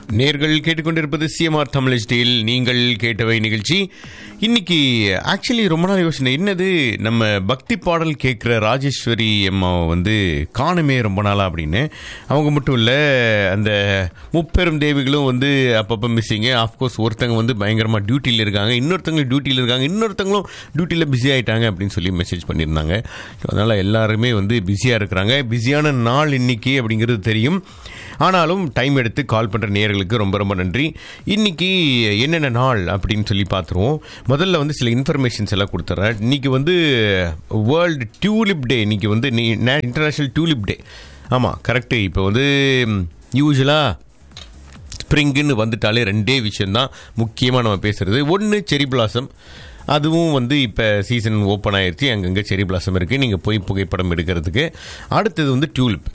நேர்கள் கேட்டுக்கொண்டிருப்பது CMR Tamil steel நீங்கள் கேட்டவை நிகழ்ச்சி இன்னைக்கு ஆக்சுவலி ரொம்ப நாள் யோசனை என்னது நம்ம பக்தி பாடல் கேட்குற ராஜேஸ்வரி அம்மாவை வந்து காணுமே ரொம்ப நாளா அப்படின்னு அவங்க மட்டும் இல்லை அந்த முப்பெரும் தேவிகளும் வந்து அப்பப்போ மிஸ்ஸிங்கு ஆஃப்கோர்ஸ் ஒருத்தங்க வந்து பயங்கரமாக டியூட்டியில் இருக்காங்க இன்னொருத்தங்க டியூட்டியில் இருக்காங்க இன்னொருத்தங்களும் டியூட்டியில் பிஸி ஆகிட்டாங்க அப்படின்னு சொல்லி மெசேஜ் பண்ணியிருந்தாங்க அதனால் எல்லாருமே வந்து பிஸியாக இருக்கிறாங்க பிஸியான நாள் இன்னைக்கு அப்படிங்கிறது தெரியும் ஆனாலும் டைம் எடுத்து கால் பண்ணுற நேயர்களுக்கு ரொம்ப ரொம்ப நன்றி இன்னைக்கு என்னென்ன நாள் அப்படின்னு சொல்லி பார்த்துருவோம் முதல்ல வந்து சில இன்ஃபர்மேஷன்ஸ் எல்லாம் கொடுத்துட்றேன் இன்னைக்கு வந்து வேர்ல்டு டியூலிப் டே இன்னைக்கு வந்து இன்டர்நேஷ்னல் டியூலிப் டே ஆமாம் கரெக்டு இப்போ வந்து யூஸ்வலாக ஸ்ப்ரிங்குன்னு வந்துட்டாலே ரெண்டே விஷயந்தான் முக்கியமாக நம்ம பேசுகிறது ஒன்று செரி பிளாசம் அதுவும் வந்து இப்போ சீசன் ஓப்பன் ஆயிடுச்சு அங்கங்கே செரி பிளாசம் இருக்குது நீங்கள் போய் புகைப்படம் எடுக்கிறதுக்கு அடுத்தது வந்து டியூலிப்